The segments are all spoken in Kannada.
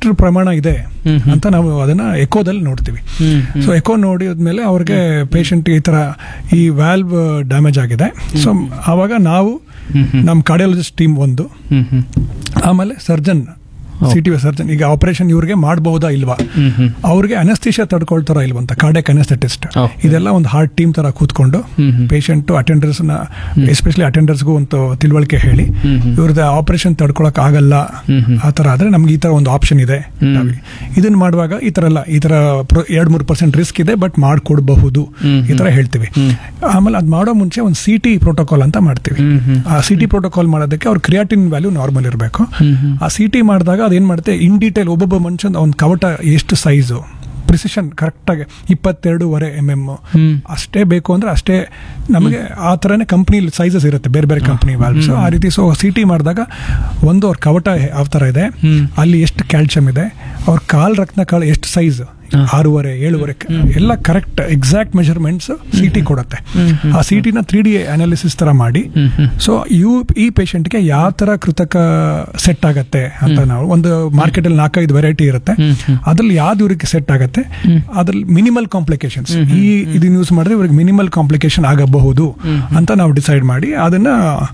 ಎಷ್ಟು ಪ್ರಮಾಣ ಇದೆ ಹ್ಮ್ ಹ್ಮ್. ಅಂತ ನಾವು ಅದನ್ನ ಎಕೋದಲ್ಲಿ ನೋಡ್ತೀವಿ ಹ್ಮ್ ಹ್ಮ್. ಸೊ ಎಕೋ ನೋಡಿದ್ಮೇಲೆ ಅವ್ರಿಗೆ ಪೇಷಂಟ್ ಈ ತರ ಈ ವ್ಯಾಲ್ವ್ ಡ್ಯಾಮೇಜ್ ಆಗಿದೆ ಸೊ ಆವಾಗ ನಾವು ಹ್ಮ್ ಹ್ಮ್. ನಮ್ಮ ಕಾರ್ಡಿಯಾಲಜಿಸ್ಟ್ ಟೀಮ್ ಒಂದು ಹ್ಮ್ ಹ್ಮ್. ಆಮೇಲೆ ಸರ್ಜನ್ ಸಿ ಟಿ ಸರ್ಜನ್ ಈಗ ಆಪರೇಷನ್ ಇವ್ರಿಗೆ ಮಾಡಬಹುದಾ ಇಲ್ವಾ ಹ್ಮ್ ಹ್ಮ್. ಅವ್ರಿಗೆ ಅನಸ್ತೀಶಿಯಾ ತಡ್ಕೊಳ್ತಾರ ಇಲ್ವಾ ಅಂತ ಕಾರ್ಡಿಯಕ್ ಅನಸ್ಥೆಟಿಸ್ಟ್ Okay. ಇದೆಲ್ಲ ಒಂದು ಹಾರ್ಟ್ ಟೀಮ್ ತರ ಕೂತ್ಕೊಂಡು ಹ್ಮ್ ಹ್ಮ್. ಪೇಷಂಟ್ ಅಟೆಂಡರ್ಸ್ ನ ಎಸ್ಪೆಷಲಿ ಅಟೆಂಡರ್ಸ್ಗೂ ಒಂದು ತಿಳುವಳಿಕೆ ಹೇಳಿ ಹ್ಮ್ ಹ್ಮ್. ಇವ್ರದ್ದು ಆಪರೇಷನ್ ತಡ್ಕೊಳಕ್ ಆಗಲ್ಲ ಹ್ಮ್ ಹ್ಮ್. ಆ ತರ ಆದ್ರೆ ನಮ್ಗೆ ಈ ತರ ಒಂದು ಆಪ್ಷನ್ ಇದೆ ಹ್ಮ್. ನಾವೇ. ಇದನ್ನ ಮಾಡುವಾಗ ಈ ತರ ಎಲ್ಲ ಈ ತರ ಎರಡ್ ಮೂರು ಪರ್ಸೆಂಟ್ ರಿಸ್ಕ್ ಇದೆ ಬಟ್ ಮಾಡ್ಕೊಡ್ಬಹುದು ಹ್ಮ್ ಈ ತರ ಹೇಳ್ತೀವಿ ಹ್ಮ್. ಆಮೇಲೆ ಅದ್ ಮಾಡೋ ಮುಂಚೆ ಒಂದು ಸಿ ಟಿ ಪ್ರೋಟೋಕಾಲ್ ಅಂತ ಮಾಡ್ತೀವಿ ಹ್ಮ್ ಹ್ಮ್. ಆ ಸಿ ಟಿ ಪ್ರೋಟೋಕಾಲ್ ಮಾಡೋದಕ್ಕೆ ಅವ್ರ ಕ್ರಿಯಾಟಿನ್ ವ್ಯಾಲ್ಯೂ ನಾರ್ಮಲ್ ಇರಬೇಕು ಹ್ಮ್ ಹ್ಮ್. ಆ ಸಿ ಟಿ ಮಾಡಿದಾಗ ಅದೇನ್ ಮಾಡುತ್ತೆ ಇನ್ ಡೀಟೇಲ್ ಒಬ್ಬೊಬ್ಬ ಮನುಷ್ಯನ ಒಂದು ಕವಟ ಎಷ್ಟು ಸೈಜು ಪ್ರಿಸಿಷನ್ ಕರೆಕ್ಟಾಗಿ ಇಪ್ಪತ್ತೆರಡೂವರೆ ಎಮ್ ಎಮ್ ಹ್ಮ್. ಅಷ್ಟೇ ಬೇಕು ಅಂದ್ರೆ ಅಷ್ಟೇ ನಮಗೆ ಆ ಥರನೇ ಕಂಪ್ನಿ ಸೈಜಸ್ ಇರುತ್ತೆ ಬೇರೆ ಬೇರೆ ಕಂಪ್ನಿ ವ್ಯಾಲ್ವ್ಸ್ ಆ ರೀತಿ ಸೊ ಸಿ ಟಿ ಮಾಡಿದಾಗ ಒಂದು ಅವ್ರ ಕವಟ ಯಾವ ಥರ ಇದೆ ಹ್ಮ್. ಅಲ್ಲಿ ಎಷ್ಟು ಕ್ಯಾಲ್ಸಿಯಂ ಇದೆ ಅವ್ರ ಕಾಲ್ ರಕ್ತ ಕಾಳು ಎಷ್ಟು ಸೈಜ್ ಆರೂವರೆ ಏಳುವರೆ ಎಲ್ಲ correct exact measurements C T ಕೊಡುತ್ತೆ ಆ ಸಿ ಟಿನ ತ್ರೀ ಡಿ ಅನಾಲಿಸಿಸ್ ತರ ಮಾಡಿ ಹ್ಮ್ ಹ್ಮ್. ಸೊ ಇವು ಈ ಪೇಷಂಟ್ಗೆ ಯಾವ ತರ ಕೃತಕ ಸೆಟ್ ಆಗತ್ತೆ ಅಂತ ನಾವು ಒಂದು ಮಾರ್ಕೆಟ್ ಅಲ್ಲಿ ನಾಲ್ಕೈದು ವೆರೈಟಿ ಇರುತ್ತೆ ಹ್ಮ್ ಹ್ಮ್. ಅದ್ರಲ್ಲಿ ಯಾವ್ದು ಇವ್ರಿಗೆ ಸೆಟ್ ಆಗತ್ತೆ ಅದ್ರಲ್ಲಿ ಮಿನಿಮಲ್ ಕಾಂಪ್ಲಿಕೇಶನ್ಸ್ ಈ ಇದನ್ನ ಯೂಸ್ ಮಾಡಿದ್ರೆ ಇವ್ರಿಗೆ ಮಿನಿಮಲ್ ಕಾಂಪ್ಲಿಕೇಶನ್ ಆಗಬಹುದು ಅಂತ ನಾವು ಡಿಸೈಡ್ ಮಾಡಿ ಅದನ್ನ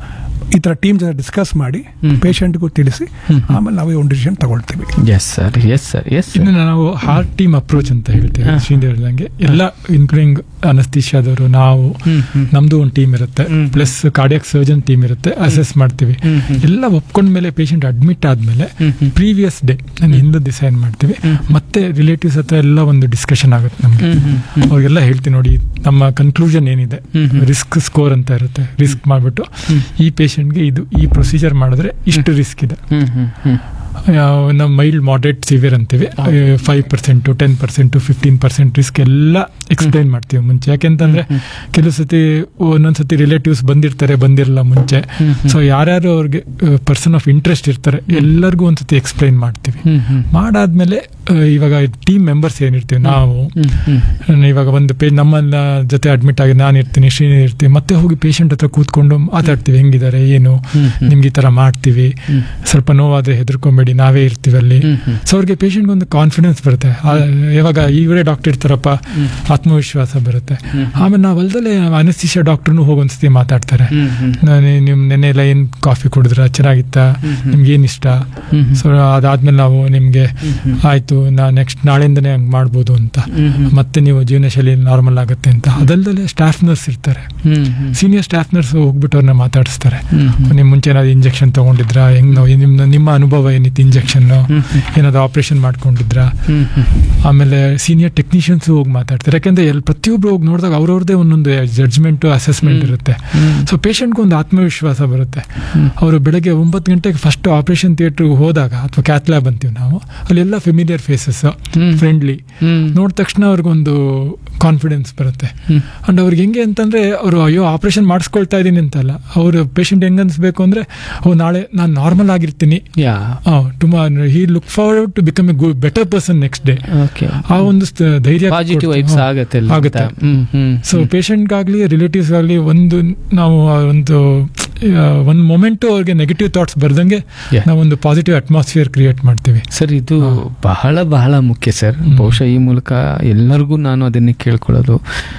ಈ ತರ ಟೀಮ್ ಜೊತೆ ಡಿಸ್ಕಸ್ ಮಾಡಿ ಪೇಷಂಟ್ಗೂ ತಿಳಿಸಿ ಆಮೇಲೆ ನಾವು ಒಂದು ಡಿಸಿಷನ್ ತಗೊಳ್ತೀವಿ yes sir yes sir yes ಇನ್ನು ನಾವು ಹಾರ್ಟ್ ಟೀಮ್ ಅಪ್ರೋಚ್ ಅಂತ ಹೇಳ್ತೇವೆ ಹಾ. ಶ್ರೀದೇವ್ ಹೇಳ್ದಂಗೆ ಎಲ್ಲ ಇನ್ಕ್ಲೂಡಿಂಗ್ ಅನಸ್ತೀಶಿಯಾದವರು ನಾವು ಹ್ಮ್, ಹ್ಮ್. ನಮ್ದು ಒಂದು ಟೀಮ್ ಇರುತ್ತೆ ಹ್ಮ್. ಪ್ಲಸ್ ಕಾರ್ಡಿಯಾಕ್ ಸರ್ಜನ್ ಟೀಮ್ ಇರುತ್ತೆ ಅಸೆಸ್ ಮಾಡ್ತೀವಿ ಹ್ಮ್, ಹ್ಮ್. ಎಲ್ಲ ಒಪ್ಕೊಂಡ್ಮೇಲೆ ಪೇಷಂಟ್ ಅಡ್ಮಿಟ್ ಆದ್ಮೇಲೆ ಹ್ಮ್, ಹ್ಮ್. ಪ್ರೀವಿಯಸ್ ಡೇ ನಾನು ಹಿಂದೆ ಡಿಸೈಡ್ ಮಾಡ್ತೀವಿ ಹ್ಮ್. ಮತ್ತೆ ರಿಲೇಟಿವ್ಸ್ ಹತ್ರ ಎಲ್ಲ ಒಂದು ಡಿಸ್ಕಷನ್ ಆಗುತ್ತೆ ನಮ್ಗೆ ಹ್ಮ್, ಹ್ಮ್, ಹ್ಮ್. ಅವ್ರಿಗೆಲ್ಲ ಹೇಳ್ತೀವಿ ನೋಡಿ ನಮ್ಮ ಕನ್ಕ್ಲೂಷನ್ ಏನಿದೆ ಹ್ಮ್, ಹ್ಮ್. ರಿಸ್ಕ್ ಸ್ಕೋರ್ ಅಂತ ಇರುತ್ತೆ ರಿಸ್ಕ್ ಮಾಡ್ಬಿಟ್ಟು ಹ್ಮ್. ಈ ಪೇಷಂಟ್ಗೆ ಇದು ಈ ಪ್ರೊಸೀಜರ್ ಮಾಡಿದ್ರೆ ಇಷ್ಟು ರಿಸ್ಕ್ ಇದೆ ಹ್ಮ್ ಹ್ಮ್ ಹ್ಮ್ ಯಾವ- ನಾವು ಮೈಲ್ಡ್ ಮಾಡರೇಟ್ ಸಿವಿಯರ್ ಅಂತೀವಿ five percent ten percent fifteen percent risk ಎಲ್ಲ ಎಕ್ಸ್ಪ್ಲೈನ್ ಮಾಡ್ತೀವಿ ಮುಂಚೆ ಯಾಕೆಂತಂದ್ರೆ ಕೆಲವು ಸತಿ ಒಂದೊಂದು ಸತಿ ರಿಲೇಟಿವ್ಸ್ ಬಂದಿರ್ತಾರೆ ಬಂದಿರಲ್ಲ ಮುಂಚೆ ಹ್ಮ್, ಹ್ಮ್. ಸೊ ಯಾರ್ಯಾರು ಅವ್ರಿಗೆ ಪರ್ಸನ್ ಆಫ್ ಇಂಟ್ರೆಸ್ಟ್ ಇರ್ತಾರೆ ಎಲ್ಲರಿಗೂ ಒಂದ್ಸತಿ ಎಕ್ಸ್ಪ್ಲೈನ್ ಮಾಡ್ತೀವಿ ಹ್ಮ್ ಹ್ಮ್ ಮಾಡಾದ್ಮೇಲೆ ಆ, ಇವಾಗ ಟೀಮ್ ಮೆಂಬರ್ಸ್ ಏನಿರ್ತೀವಿ ನಾವು ಹ್ಮ್ ಹ್ಮ್ ನಾನು ಇವಾಗ ಒಂದು ಪೇ ನಮ್ಮ ಜೊತೆ ಅಡ್ಮಿಟ್ ಆಗಿ ನಾನು ಇರ್ತೀನಿ ಶ್ರೀನಿ ಇರ್ತೀವಿ ಮತ್ತೆ ಹೋಗಿ ಪೇಷಂಟ್ ಹತ್ರ ಕೂತ್ಕೊಂಡು ಮಾತಾಡ್ತೀವಿ ಹೆಂಗಿದ್ದಾರೆ ಏನು ಹ್ಮ್, ಹ್ಮ್. ನಿಮ್ಗೆ ಈ ತರ ಮಾಡ್ತೀವಿ ಹ್ಮ್. ಸ್ವಲ್ಪ ನೋವಾದ್ರೆ ಹೆದರ್ಕೊಂಬೇಡಿ ನಾವೇ ಇರ್ತೀವಿ ಅಲ್ಲಿ ಹ್ಮ್, ಹ್ಮ್. ಸೊ ಅವ್ರಿಗೆ ಪೇಷಂಟ್ ಒಂದು ಕಾನ್ಫಿಡೆನ್ಸ್ ಬರುತ್ತೆ ಆ, ಇವಾಗ ಇವರೇ ಡಾಕ್ಟರ್ ಇರ್ತಾರಪ್ಪ ಆತ್ಮವಿಶ್ವಾಸ ಬರುತ್ತೆ ಆಮೇಲೆ ನಾವು ಅಲ್ದಲ್ಲೇ ಅನಸ್ತಿಷ ಡಾಕ್ಟರ್ನು ಹೋಗಿ ಒಂದ್ಸತಿ ಮಾತಾಡ್ತಾರೆ ಹ್ಮ್, ಹ್ಮ್. ನಾನು ನಿಮ್ ನೆನ್ನೆ ಎಲ್ಲ ಏನ್ ಕಾಫಿ ಕುಡಿದ್ರ ಚೆನ್ನಾಗಿತ್ತ ನಿಮ್ಗೆ ಏನ್ ಇಷ್ಟ ಹ್ಮ್, ಹ್ಮ್. ಸೊ ಅದಾದ್ಮೇಲೆ ನಾವು ನಿಮ್ಗೆ ಆಯ್ತು ನಾ ನೆಕ್ಸ್ಟ್ ನಾಳೆಯಿಂದನೇ ಹಂಗ್ ಮಾಡ್ಬೋದು ಅಂತ ಹ್ಮ್, ಹ್ಮ್. ಮತ್ತೆ ನೀವು ಜೀವನ ಶೈಲಿ ನಾರ್ಮಲ್ ಆಗುತ್ತೆ ಅಂತ ಅದಲ್ದಲ್ಲೇ ಸ್ಟಾಫ್ ನರ್ಸ್ ಇರ್ತಾರೆ ಹ್ಮ್ ಹ್ಮ್ ಸೀನಿಯರ್ ಸ್ಟಾಫ್ ನರ್ಸ್ ಹೋಗ್ಬಿಟ್ಟು ಅವ್ರನ್ನ ಮಾತಾಡಿಸ್ತಾರೆ ಹ್ಮ್, ಹ್ಮ್. ನಿಮ್ ಮುಂಚೆ ಏನಾದ್ರು ಇಂಜೆಕ್ಷನ್ ತಗೊಂಡಿದ್ರಾ ಹೆಂಗ್ ನಾವು ನಿಮ್ಮ ನಿಮ್ಮ ಅನುಭವ ಏನಿತ್ತು ಇಂಜೆಕ್ಷನ್ ಹ್ಮ್, ಹ್ಮ್. ಏನಾದ್ರು ಆಪರೇಷನ್ ಮಾಡ್ಕೊಂಡಿದ್ರಾ ಹ್ಮ್ ಹ್ಮ್ ಆಮೇಲೆ ಸೀನಿಯರ್ ಟೆಕ್ನಿಷಿಯನ್ಸ್ ಹೋಗಿ ಮಾತಾಡ್ತಾರೆ ಯಾಕಂದ್ರೆ ಎಲ್ಲಿ ಪ್ರತಿಯೊಬ್ರು ಹೋಗಿ ನೋಡಿದಾಗ ಅವ್ರವ್ರದೇ ಒಂದೊಂದು ಜಡ್ಜ್ಮೆಂಟ್ ಅಸೆಸ್ಮೆಂಟ್ ಇರುತ್ತೆ ಸೊ ಪೇಷಂಟ್ಗೆ ಒಂದು ಆತ್ಮವಿಶ್ವಾಸ ಬರುತ್ತೆ ಅವರು ಬೆಳಗ್ಗೆ ಒಂಬತ್ತು ಗಂಟೆಗೆ ಫಸ್ಟ್ ಆಪರೇಷನ್ ಥಿಯೇಟ್ರಿಗೆ ಹೋದಾಗ ಅಥವಾ ಕ್ಯಾತ್ ಲ್ಯಾಬ್ ಅಂತೀವಿ ನಾವು ಅಲ್ಲೆಲ್ಲ ಫೆಮಿಲಿಯರ್ ಫೇಸಸ್ ಹ್ಮ್. ಫ್ರೆಂಡ್ಲಿ ಹ್ಮ್. ನೋಡಿದ ತಕ್ಷಣ ಅವ್ರಿಗೊಂದು ಕಾನ್ಫಿಡೆನ್ಸ್ ಬರುತ್ತೆ ಹ್ಮ್. ಅಂಡ್ ಅವ್ರಿಗೆ ಹೆಂಗೆ ಅಂತಂದ್ರೆ ಅವರು ಅಯ್ಯೋ ಆಪರೇಷನ್ ಮಾಡಿಸ್ಕೊಳ್ತಾ ಇದೀನಿ ಅಂತಲ್ಲ ಅವರು ಪೇಷಂಟ್ ಹೆಂಗ್ ಅನ್ಸ್ಬೇಕು ಅಂದ್ರೆ ಓ ನಾಳೆ ನಾನು ನಾರ್ಮಲ್ ಆಗಿರ್ತೀನಿ yeah tomorrow he look forward to become a good better person next day okay ಆ ಒಂದು ಸ- ಧೈರ್ಯ ಪಾಸಿಟಿವ್ ಕೊಡ್ತು. ವೈಬ್ಸ್ ಹಾ, ಆಗತ್ತೆ ಅಲ್ಲಿ ಆಗುತ್ತೆ ಅಂತ. ಹ್ಮ್ ಹ್ಮ್ ಸೊ ಪೇಷಂಟ್ಗಾಗ್ಲಿ ರಿಲೇಟಿವ್ಸ್ಗಾಗ್ಲಿ ಒಂದು ನಾವು ಆ ಒಂದು ಆ, ಒಂದು ಮೊಮೆಂಟು ಅವ್ರಿಗೆ ನೆಗೆಟಿವ್ ಥಾಟ್ಸ್ ಬರ್ದಂಗೆ Yeah. ನಾವೊಂದು ಪಾಸಿಟಿವ್ ಅಟ್ಮಾಸ್ಫಿಯರ್ ಕ್ರಿಯೇಟ್ ಮಾಡ್ತೀವಿ ಸರ್ ಇದು ಬಹಳ ಬಹಳ ಮುಖ್ಯ ಸರ್ ಬಹುಶಃ ಈ ಮೂಲಕ ಎಲ್ಲರಿಗೂ ನಾನು ಅದನ್ನೇ ಕೇಳ್ಕೊಳ್ಳೋದು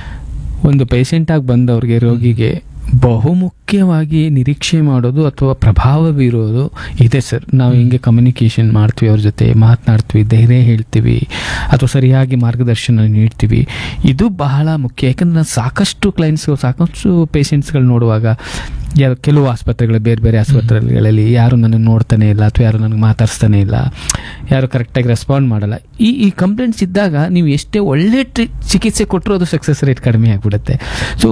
ಒಂದು ಪೇಷಂಟ್ ಆಗಿ ಬಂದವ್ರಿಗೆ ರೋಗಿಗೆ ಬಹುಮುಖ್ಯವಾಗಿ ನಿರೀಕ್ಷೆ ಮಾಡೋದು ಅಥವಾ ಪ್ರಭಾವ ಬೀರೋದು ಇದೆ ಸರ್ ನಾವು ಹಿಂಗೆ ಕಮ್ಯುನಿಕೇಷನ್ ಮಾಡ್ತೀವಿ ಅವ್ರ ಜೊತೆ ಮಾತನಾಡ್ತೀವಿ ಧೈರ್ಯ ಹೇಳ್ತೀವಿ ಅಥವಾ ಸರಿಯಾಗಿ ಮಾರ್ಗದರ್ಶನ ನೀಡ್ತೀವಿ ಇದು ಬಹಳ ಮುಖ್ಯ ಯಾಕಂದ್ರೆ ನಾನು ಸಾಕಷ್ಟು ಕ್ಲೈಂಟ್ಸ್ಗಳು ಸಾಕಷ್ಟು ಪೇಷಂಟ್ಸ್ಗಳು ನೋಡುವಾಗ ಯಾರು ಕೆಲವು ಆಸ್ಪತ್ರೆಗಳು ಬೇರೆ ಬೇರೆ ಆಸ್ಪತ್ರೆಗಳಲ್ಲಿ ಯಾರು ನನಗೆ ನೋಡ್ತಾನೆ ಇಲ್ಲ ಅಥವಾ ಯಾರು ನನಗೆ ಮಾತಾಡಿಸ್ತಾನೆ ಇಲ್ಲ ಯಾರು ಕರೆಕ್ಟಾಗಿ ರೆಸ್ಪಾಂಡ್ ಮಾಡಲ್ಲ ಈ ಈ ಕಂಪ್ಲೇಂಟ್ಸ್ ಇದ್ದಾಗ ನೀವು ಎಷ್ಟೇ ಒಳ್ಳೆ ಟ್ರೀ ಚಿಕಿತ್ಸೆ ಕೊಟ್ಟರು ಅದು ಸಕ್ಸಸ್ ರೇಟ್ ಕಡಿಮೆ ಆಗಿಬಿಡುತ್ತೆ ಸೊ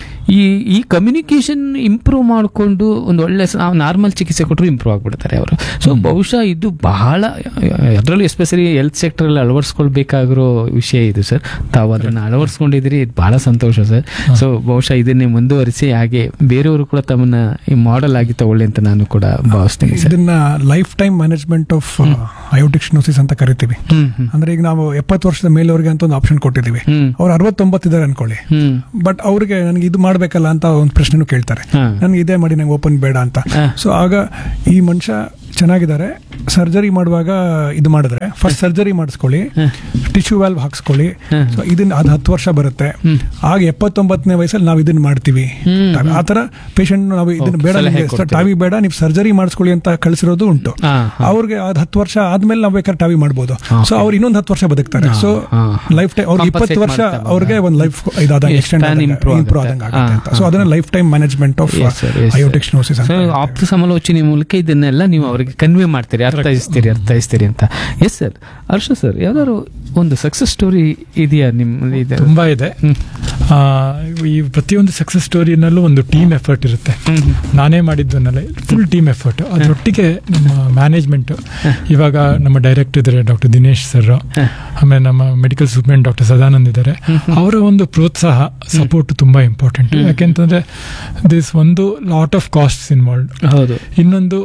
ಈ ಈ ಕಮ್ಯುನಿಕೇಷನ್ ಇಂಪ್ರೂವ್ ಮಾಡಿಕೊಂಡು ಒಂದು ಒಳ್ಳೆ ಸ- ನಾವು ನಾರ್ಮಲ್ ಚಿಕಿತ್ಸೆ ಕೊಟ್ಟರು ಇಂಪ್ರೂವ್ ಆಗಿಬಿಡ್ತಾರೆ ಅವರು ಸೊ ಬಹುಶಃ ಇದು ಬಹಳ ಅದರಲ್ಲೂ ಎಸ್ಪೆಷಲಿ ಹೆಲ್ತ್ ಸೆಕ್ಟರಲ್ಲಿ ಅಳವಡಿಸ್ಕೊಳ್ಬೇಕಾಗಿರೋ ವಿಷಯ ಇದು ಸರ್ ತಾವು ಅದನ್ನು ಅಳವಡಿಸ್ಕೊಂಡಿದ್ದೀರಿ ಇದು ಬಹಳ ಸಂತೋಷ ಸರ್ ಸೊ ಬಹುಶಃ ಇದನ್ನೇ ಮುಂದುವರಿಸಿ ಹಾಗೆ ಬೇರೆಯವರು ಕೂಡ ತಮ್ಮನ್ನ ಈ ಮಾಡೆಲ್ ಆಗಿ ತಗೊಳ್ಳಿ ಅಂತ ನಾನು ಕೂಡ ಭಾವಿಸ್ತೀನಿ ಸರ್ ಇದನ್ನ life time management of aortic stenosis ಅಂತ ಕರಿತೀವಿ ಹ್ಮ್ ಹ್ಮ್ ಅಂದ್ರೆ ಈಗ ನಾವು ಎಪ್ಪತ್ತು ವರ್ಷದ ಮೇಲವ್ರಿಗೆ ಅಂತ ಒಂದು ಆಪ್ಷನ್ ಕೊಟ್ಟಿದ್ದೀವಿ ಹ್ಮ್ ಅವ್ರು ಅರವತ್ತೊಂಬತ್ತಿದ್ದಾರೆ ಅನ್ಕೊಳ್ಳಿ ಹ್ಮ್ ಬಟ್ ಅವ್ರಿಗೆ ನನಗೆ ಇದು ಮಾಡ್ಬೇಕಲ್ಲ ಅಂತ ಒಂದು ಪ್ರಶ್ನೆನೂ ಕೇಳ್ತಾರೆ ಹಾ. ನನಗೆ ಇದೇ ಮಾಡಿ ನಂಗೆ ಓಪನ್ ಬೇಡ ಅಂತ ಹಾ. ಸೊ ಆಗ ಈ ಮನುಷ್ಯ ಚೆನ್ನಾಗಿದ್ದಾರೆ ಸರ್ಜರಿ ಮಾಡುವಾಗ ಇದು ಮಾಡಿದ್ರೆ ಫಸ್ಟ್ ಸರ್ಜರಿ ಮಾಡಿಸ್ಕೊಳ್ಳಿ ಟಿಶ್ಯೂ ವ್ಯಾಲ್ವ್ ಹಾಕ್ಸ್ಕೊಳ್ಳಿ ಹ್ಮ್. ಸೊ ಇದನ್ನ ಅದು ಹತ್ತು ವರ್ಷ ಬರುತ್ತೆ ಹ್ಮ್. ಆಗ ಎಪ್ಪತ್ತೊಂಬತ್ತನೇ ವಯಸ್ಸಲ್ಲಿ ನಾವು ಇದನ್ನ ಮಾಡ್ತೀವಿ ಹ್ಮ್. ಆ ಥರ ಪೇಷಂಟ್ ನಾವು ಇದನ್ನ ಓ, ಬೇಡ ಸಲಹೆ ನಿಮ್ಗೆ ಕೊಡ್ತೀರಿ. ಟಾವಿ ಬೇಡ ನೀವು ಸರ್ಜರಿ ಮಾಡಿಸ್ಕೊಳ್ಳಿ ಅಂತ ಕಳಿಸಿರೋದು ಉಂಟು ಹಾ, ಹಾ. ಅವ್ರಿಗೆ ಅದು ಹತ್ತು ವರ್ಷ ಆದ್ಮೇಲೆ ನಾವು ಬೇಕಾದ್ರೆ ಟಾವಿ ಮಾಡ್ಬೋದು ಹಾ, ಸೊ ಅವ್ರು ಇನ್ನೊಂದು ಹತ್ತು ವರ್ಷ ಬದುಕ್ತಾರೆ ಹಾ, ಸೊ ಹಾ. ಲೈಫ್ ಟೈಮ್ ಅವ್ರಿಗೆ Compensate ಇಪ್ಪತ್ತು ವರ್ಷ ಮಾಡ್ತಾ ಅವ್ರಿಗೆ ಬಂದಾಗ. ಒಂದು ಲೈಫ್ ಇದಾದ Yes, extend span improve improve ಆಗುತ್ತೆ. ಆದಂಗೆ ಆಗುತ್ತೆ ಅಂತ ಹಾ, ಸೊ ಹಾ. ಅದನ್ನ life time management of Yes, sir, yes, sir. Aortic stenosis so ಆಪ್ತ ಸಮಾಲೋಚನೆ ಮೂಲಕ ಇದನ್ನೆಲ್ಲ ನೀವು ಅವರಿಗೆ ಕನ್ವೆ ಮಾಡ್ತೀರಿ ಅರ್ಥೈಸ್ತೀರಿ ಅರ್ಥೈಸ್ತೀರಿ ಅಂತ ಎಸ್ ಸರ್ ಹರ್ಷ ಸರ್ ಯಾವ್ದಾದ್ರು ಒಂದು ಸಕ್ಸಸ್ ಸ್ಟೋರಿ ಇದೆಯಾ ನಿಮ್ಮ ಇದೆ ತುಂಬಾ ಇದೆ ಹ್ಮ್. ಆ, ಈ ಪ್ರತಿಯೊಂದು ಸಕ್ಸಸ್ ಸ್ಟೋರಿನಲ್ಲೂ ಒಂದು ಟೀಮ್ ಎಫರ್ಟ್ ಇರುತ್ತೆ ಹ್ಮ್. ನಾನೇ ಮಾಡಿದ್ದನ್ನೆಲ್ಲ ಫುಲ್ ಟೀಮ್ ಎಫರ್ಟ್ ಅದರೊಟ್ಟಿಗೆ ನಮ್ಮ ಮ್ಯಾನೇಜ್ಮೆಂಟ್ ಇವಾಗ ನಮ್ಮ ಡೈರೆಕ್ಟರ್ ಇದ್ದಾರೆ ಡಾಕ್ಟರ್ ದಿನೇಶ್ ಸರ್ ಹ. ಆಮೇಲೆ ನಮ್ಮ ಮೆಡಿಕಲ್ ಸೂಪರಿಂಟ್ ಡಾಕ್ಟರ್ ಸದಾನಂದ್ ಇದ್ದಾರೆ ಅವರ ಒಂದು ಪ್ರೋತ್ಸಾಹ ಸಪೋರ್ಟ್ ತುಂಬಾ ಇಂಪಾರ್ಟೆಂಟ್ ಯಾಕೆಂತಂದ್ರೆ ದಿಸ್ ಒಂದು ಲಾಟ್ ಆಫ್ ಕಾಸ್ಟ್ಸ್ ಇನ್ವಾಲ್ವ್ ಹೌದು ಇನ್ನೊಂದು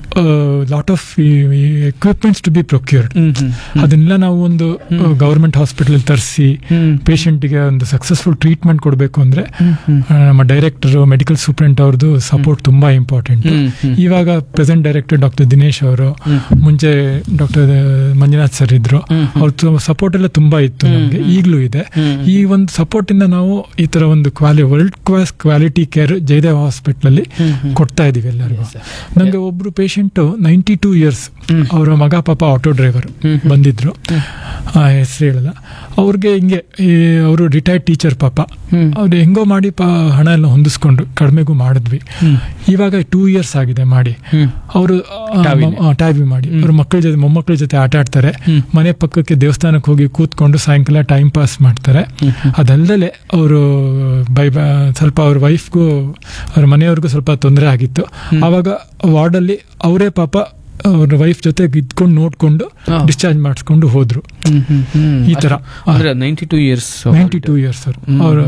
lot of equipments to be procured ಹ್ಮ್, ಹ್ಮ್, ಹ್ಮ್. ಅದನ್ನೆಲ್ಲ ನಾವು ಒಂದು ಹ್ಮ್. ಗವರ್ಮೆಂಟ್ ಹಾಸ್ಪಿಟಲ್ ತರಿಸಿ ಹ್ಮ್. ಪೇಷಂಟ್ಗೆ ಒಂದು ಸಕ್ಸಸ್ಫುಲ್ ಟ್ರೀಟ್ಮೆಂಟ್ ಕೊಡಬೇಕು ಅಂದ್ರೆ ಹ್ಮ್, ಹ್ಮ್. ಆ, ನಮ್ಮ ಡೈರೆಕ್ಟರ್ ಮೆಡಿಕಲ್ ಸೂಪರಿಂಟ್ ಅವ್ರದ್ದು ಸಪೋರ್ಟ್ ತುಂಬಾ ಇಂಪಾರ್ಟೆಂಟ್ ಹ್ಮ್, ಹ್ಮ್. ಇವಾಗ ಪ್ರೆಸೆಂಟ್ ಡೈರೆಕ್ಟರ್ ಡಾಕ್ಟರ್ ದಿನೇಶ್ ಅವರು ಹ್ಮ್. ಮುಂಚೆ ಡಾಕ್ಟರ್ ಮಂಜುನಾಥ್ ಸರ್ ಇದ್ರು ಹ್ಮ್, ಹ್ಮ್. ಅವ್ರ ಸಪೋರ್ಟ್ ಎಲ್ಲ ತುಂಬಾ ಇತ್ತು ಹ್ಮ್, ನಮಗೆ ಹ್ಮ್. ಈಗಲೂ ಇದೆ ಹ್ಮ್. ಈ ಒಂದು ಸಪೋರ್ಟ್ ಇಂದ ನಾವು ಈ ತರ ಒಂದು quality world class quality care Jayadev hospital ಅಲ್ಲಿ ಹ್ಮ್, ಹ್ಮ್. ಕೊಡ್ತಾ ಇದೀವಿ ಎಲ್ಲರಿಗೂ Yes, sir. ನಂಗೆ ಒಬ್ರು ಪೇಷಂಟ್ ನೈಂಟಿ ಟೂ ಇಯರ್ಸ್ ಹ್ಮ್. ಅವರ ಮಗ ಪಾಪ ಆಟೋ ಡ್ರೈವರ್ ಹ್ಮ್, ಹ್ಮ್. ಬಂದಿದ್ರು ಹ್ಮ್. ಹೆಸರು ಹೇಳಲ್ಲ ಅವ್ರಿಗೆ ಹಿಂಗೆ ಅವರು ರಿಟೈರ್ಡ್ ಟೀಚರ್ ಪಾಪ ಹ್ಮ್. ಅವ್ರು ಹೆಂಗೋ ಮಾಡಿ ಪಾ ಹಣ ಎಲ್ಲ ಹೊಂದಿಸ್ಕೊಂಡು ಕಡಿಮೆಗೂ ಮಾಡಿದ್ವಿ ಹ್ಮ್. ಇವಾಗ ಟೂ ಇಯರ್ಸ್ ಆಗಿದೆ ಮಾಡಿ ಹ್ಮ್. ಅವರು ಟಾವಿಲಿ. ಟ್ಯಾಬಿ ಮಾಡಿ ಹ್ಮ್. ಅವ್ರ ಮಕ್ಕಳ ಜೊತೆ ಮೊಮ್ಮಕ್ಕಳ ಜೊತೆ ಆಟ ಆಡ್ತಾರೆ ಹ್ಮ್. ಮನೆ ಪಕ್ಕಕ್ಕೆ ದೇವಸ್ಥಾನಕ್ಕೆ ಹೋಗಿ ಕೂತ್ಕೊಂಡು ಸಾಯಂಕಾಲ ಟೈಮ್ ಪಾಸ್ ಮಾಡ್ತಾರೆ ಹ್ಮ್, ಹ್ಮ್. ಅದಲ್ಲದೆ ಅವರು ಬೈ ಬ- ಸ್ವಲ್ಪ ಅವ್ರ ವೈಫ್ಗೂ ಅವ್ರ ಮನೆಯವ್ರಿಗೂ ಸ್ವಲ್ಪ ತೊಂದರೆ ಆಗಿತ್ತು ಹ್ಮ್. ಆವಾಗ ವಾರ್ಡಲ್ಲಿ ಅವರೇ ಪಾಪ ಅವ್ರ ವೈಫ್ ಜೊತೆ ಇದ್ಕೊಂಡು ನೋಡ್ಕೊಂಡು ಹಾ. ಡಿಸ್ಚಾರ್ಜ್ ಮಾಡಿಸ್ಕೊಂಡು ಹೋದ್ರು ಹ್ಮ್, ಹ್ಮ್, ಹ್ಮ್. ಈ ತರ. ಅಂದ್ರೆ ninety two years ninety two years ಹ್ಮ್. ಅವರು